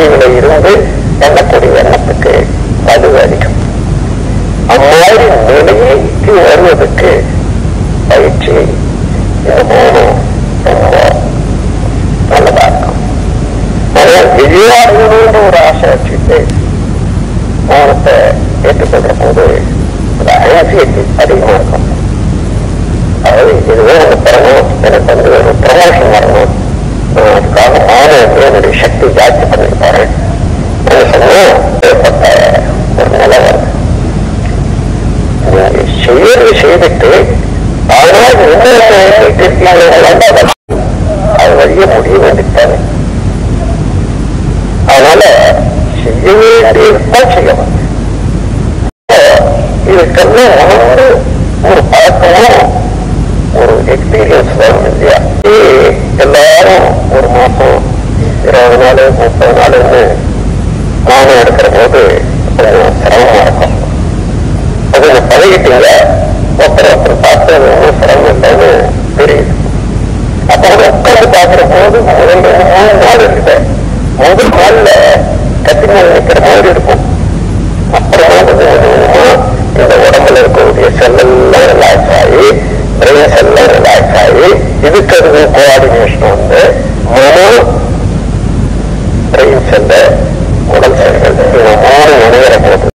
நிலையில இருந்து எண்ணக்கூடிய எண்ணத்துக்கு வலு அதிகம் அம்மாதிரி நிலைக்கு வருவதற்கு பயிற்சி இந்த மூணும் ரொம்ப நல்லதா இருக்கும் அதே விளையாடணும்னு ஒரு ஆசை வச்சுட்டு மௌனத்தை ஏற்றுக்கொள்ற போது ஒரு ஆன்சியட்டி அதிகமா இருக்கும் அதாவது இதுவே ஒன்று பெறணும் எனக்கு வந்து ஒரு ப்ரமோஷன் வரணும் நான் அதுக்காக மௌனம் என்னுடைய சக்தி ஜாஸ்தி பண்ணிட்டு போறேன் சொன்னால் ஏற்பட்ட ஒரு நிலை வருது நீங்க செய்யறது செய்துட்டு ஆனால் இன்னும் அது வழிய முடிய வேண்டியது அதனால செய்ய வேண்டியதுதான் செய்யணும் இதுக்கெல்லாம் உணர்ந்து ஒரு பழக்கமும் ஒரு எக்ஸ்பீரியன்ஸ் வரும் இல்லையா இது எல்லாரும் ஒரு மாசம் இருபது நாள் முப்பது நாள்னு மானம் எடுக்கிற போது கொஞ்சம் சிரமமா இருக்கும் அது கொஞ்சம் பழகிட்டீங்க ஒருத்தர் ஒருத்தர் பார்த்து அது ஒன்றும் சிரமம் இல்லைன்னு தெரியுது அப்ப அதை உட்கார்ந்து பார்க்கிற போது முதல் மூணு நாள் இருக்குது முதல் நாள்ல கத்தினால் நிற்கிற மாதிரி இருக்கும் அப்புறம் வந்து கொஞ்சமா இந்த உடம்புல இருக்கக்கூடிய செல்லெல்லாம் ரிலாக்ஸ் ஆகி பிரெயின் செல்லாம் ரிலாக்ஸ் ஆகி இதுக்கு அது கோஆர்டினேஷன் வந்து மனம் பிரெயின் செல்ல உடல் செல்கள் இது மூணு இணைகிற போது